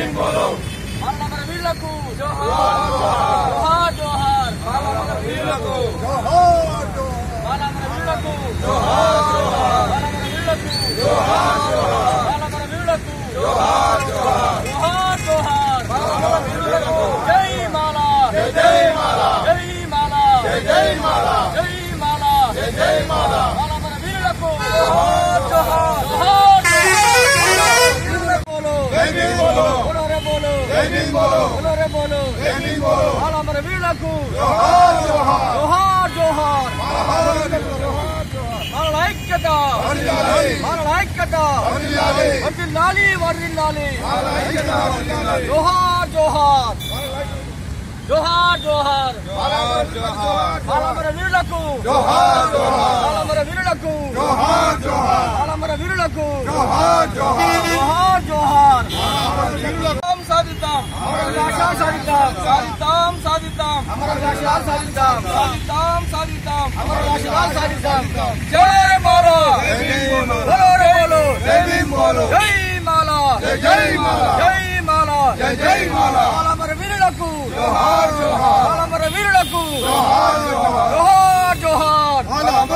మాలమర వీళ్లకు జోహార్ జోహార్ మాలమర వీళ్లకు మాలమర వీళ్లకు మాలమర వీళ్లకు మాలమర వీళ్లకు జోహార్ జోహార్ జై మాల జై మాల జై మాల జై మాల జై మాల జై మాల మాలమర వీళ్లకు జోహార్ జోహార్ బోలో బోలో రే బోలో బోలో రే బోలో మాలమర వీళ్లకు జోహార్ జోహార్ మాల ఐక్యత మాల ఐక్యత వర్దిల్లాలి వర్దిల్లాలి జోహార్ జోహార్ జోహార్ జోహార్ మాలమర వీరులకు మాలమర వీరులకు మాలమర వీరులకు జోహార్ జోహార్ సాధిద్దాం సాధిద్దాం అమర సాధిద్దాం సాధిద్దాం సాధిద్దాం అమర సాధిద్దాం సాధిద్దాం సాధిద్దాం అమర సాధిద్దాం జై మాల బోలో రే బోలో జై మాల జై మాల జై మాల జై జై మాల మాలమర వీరులకు మాలమర వీరులకు జోహార్ జోహార్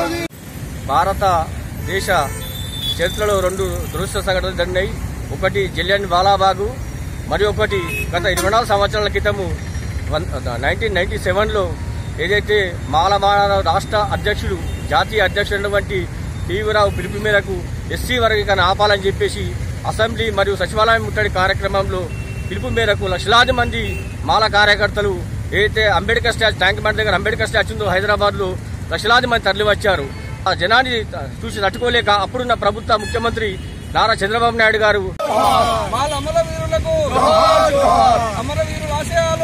భారత దేశ చరిత్రలో రెండు దురదృష్ట సంఘటనలు జరిగినాయి ఒకటి జలియన్ వాలాబాగు మరి ఒకటి గత ఇరవై నాలుగు సంవత్సరాల క్రితము నైన్టీన్ నైన్టీ సెవెన్లో ఏదైతే మాలమాల రాష్ట్ర అధ్యక్షుడు జాతీయ అధ్యక్షుడైనటువంటి టీవీరావు పిలుపు మేరకు ఎస్సీ వర్గీకరణ ఆపాలని చెప్పేసి అసెంబ్లీ మరియు సచివాలయం ముట్టడి కార్యక్రమంలో పిలుపు మేరకు లక్షలాది మంది మాల కార్యకర్తలు ఏదైతే అంబేద్కర్ స్టాచ్యూ ట్యాంక్ బండ్ దగ్గర అంబేద్కర్ స్టాచ్యూ ఉందో హైదరాబాద్ లో లక్షలాది మంది తరలివచ్చారు ఆ జనాన్ని చూసి తట్టుకోలేక అప్పుడున్న ప్రభుత్వ ముఖ్యమంత్రి నారా చంద్రబాబు నాయుడు గారు మాల అమర వీరులకు అమర వీరుల ఆశయాలు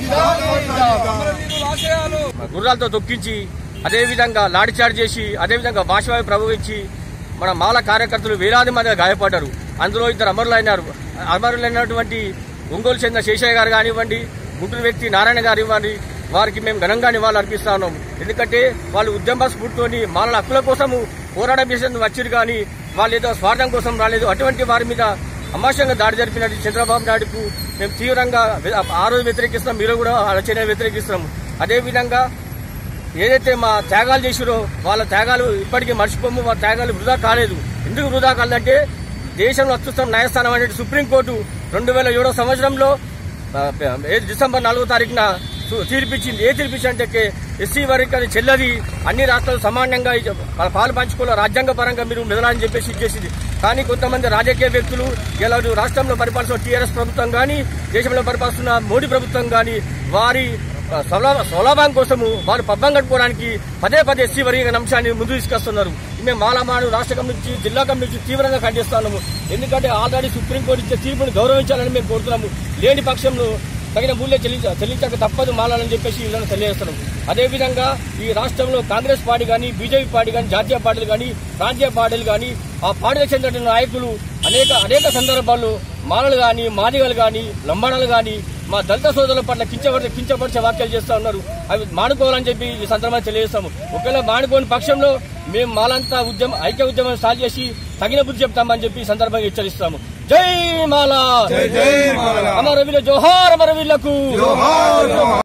అమర వీరుల ఆశయాలు గుర్రాలతో తొక్కించి అదేవిధంగా లాఠీచార్జ్ చేసి అదేవిధంగా భాషవాయు ప్రవహించి మన మాల కార్యకర్తలు వేలాది మంది గాయపడ్డారు అందులో ఇద్దరు అమరులైనారు అమరులైనటువంటి ఒంగోలు చెందిన శేషయ్య గారు కానివ్వండి గుంటూరు వ్యక్తి నారాయణ గారు ఇవ్వండి వారికి మేము ఘనంగా నివాళులు అర్పిస్తా ఉన్నాం ఎందుకంటే వాళ్ళు ఉద్యమ స్ఫూర్తితోని మాల హక్కుల కోసము పోరాటం చేసేందుకు వచ్చారు కానీ వాళ్ళు ఏదో స్వార్థం కోసం రాలేదు అటువంటి వారి మీద అమాశంగా దాడి జరిపినట్టు చంద్రబాబు నాయుడుకు మేము తీవ్రంగా ఆ రోజు వ్యతిరేకిస్తున్నాం మీరు కూడా ఆలోచన వ్యతిరేకిస్తున్నాం అదేవిధంగా ఏదైతే మా త్యాగాలు చేసిరో వాళ్ళ త్యాగాలు ఇప్పటికీ మర్చిపోము వాళ్ళ త్యాగాలు వృధా కాలేదు ఎందుకు వృధా కాలేదంటే దేశంలో అత్యుత్తమ న్యాయస్థానం అనేది సుప్రీంకోర్టు రెండు వేల ఏడో సంవత్సరంలో ఆ, ఏ డిసెంబర్ నాలుగో తారీఖున సు- తీర్పిచ్చింది ఏ తీర్పిచ్చిందంటే ఎస్సీ వర్గీకరణ చెల్లది అన్ని రాష్ట్రాలు సమానంగా ఈ పాలు పంచుకోవాలి రాజ్యాంగ పరంగా మీరు మెదలాలని చెప్పేసి ఇచ్చేసింది కానీ కొంతమంది రాజకీయ వ్యక్తులు ఇలా రాష్ట్రంలో పరిపాలిస్తున్న టీఆర్ఎస్ ప్రభుత్వం కానీ దేశంలో పరిపాలిస్తున్న మోడీ ప్రభుత్వం కానీ వారి ఆ, స్వలా- స్వలాభం కోసము వారు పబ్బం కట్టుకోవడానికి పదే పదే ఎస్సీ వర్గీకరణ అంశాన్ని ముందు తీసుకొస్తున్నారు మేము మాలమాడు రాష్ట్ర కమిటీ నుంచి జిల్లా కమిటీ నుంచి తీవ్రంగా ఖండిస్తున్నాము ఎందుకంటే ఆల్రెడీ సుప్రీంకోర్టు ఇచ్చే తీర్పును గౌరవించాలని మేము కోరుతున్నాము లేని పక్షంలో తగిన మూల్యం చెల్లించ చెల్లించక తప్పదు మాలాలని చెప్పేసి వీళ్ళని తెలియజేస్తున్నాం అదేవిధంగా ఈ రాష్ట్రంలో కాంగ్రెస్ పార్టీ కానీ బీజేపీ పార్టీ కానీ జాతీయ పార్టీలు కానీ ప్రాంతీయ పార్టీలు కానీ ఆ పార్టీలకు చెందిన నాయకులు అనేక అనేక సందర్భాల్లో మాలలు కానీ మాదిగలు కానీ లంబాడాలు కానీ మా దళిత సోదరుల పట్ల కించపరిచే కించపరిచే వ్యాఖ్యలు చేస్తా ఉన్నారు అవి మానుకోవాలని చెప్పి ఈ సందర్భంగా తెలియజేస్తాము ఒకవేళ మానుకోని పక్షంలో మేము మాలంతా ఉద్యమం ఐక్య ఉద్యమం స్టార్ట్ చేసి తగిన బుద్ధి చెప్తామని చెప్పి ఈ సందర్భంగా హెచ్చరిస్తాము జై మాలా అమరవీల జోహార్ అమరవీళ్లకు